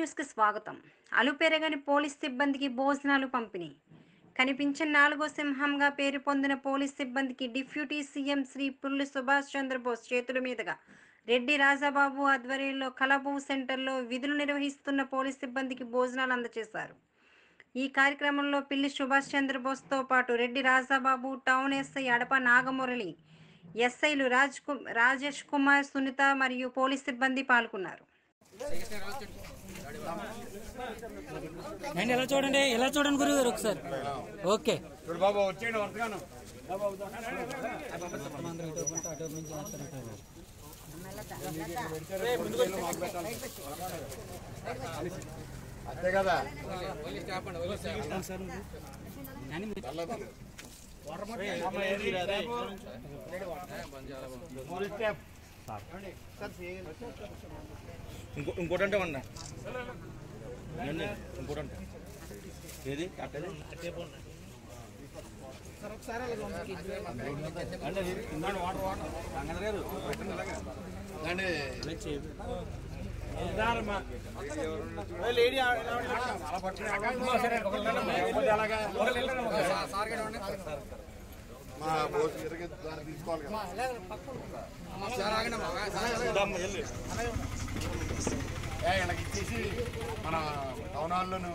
న్యూస్కి స్వాగతం అలుపెరగని పోలీస్ సిబ్బందికి భోజనాలు పంపిణీ కనిపించిన నాలుగో సింహంగా పేరు పొందిన పోలీస్ సిబ్బందికి డిప్యూటీ సీఎం శ్రీ పుల్లి సుభాష్ చంద్రబోస్ చేతుల మీదుగా రెడ్డి రాజాబాబు ఆధ్వర్యంలో కలబు సెంటర్లో విధులు నిర్వహిస్తున్న పోలీస్ సిబ్బందికి భోజనాలు అందజేశారు ఈ కార్యక్రమంలో పిల్లి సుభాష్ చంద్రబోస్తో పాటు రెడ్డి రాజాబాబు టౌన్ ఎస్ఐ అడప నాగమురళి ఎస్ఐలు రాజ్ కు రాజేష్ కుమార్ సునీత మరియు పోలీస్ సిబ్బంది పాల్గొన్నారు అండ్ ఎలా చూడండి ఎలా చూడండి గురువు గారు ఒకసారి ఓకే చూడు బాబు వచ్చేయండి వర్తగాను అంతే కదా ఇంకో ఇంకోటంటే ఉన్నా ఇంకోటంటే ఏది కట్టేది అంటే ఇంకోటి వాటర్ వాటర్ రంగన్న గారు రండి. అలా పట్టుకుని అలాగా. మా బోసు ఇరగ దాన్ని తీసుకోవాలి కదా ఏ, వీళ్ళకి ఇచ్చేసి మన టౌన్ హాల్లోను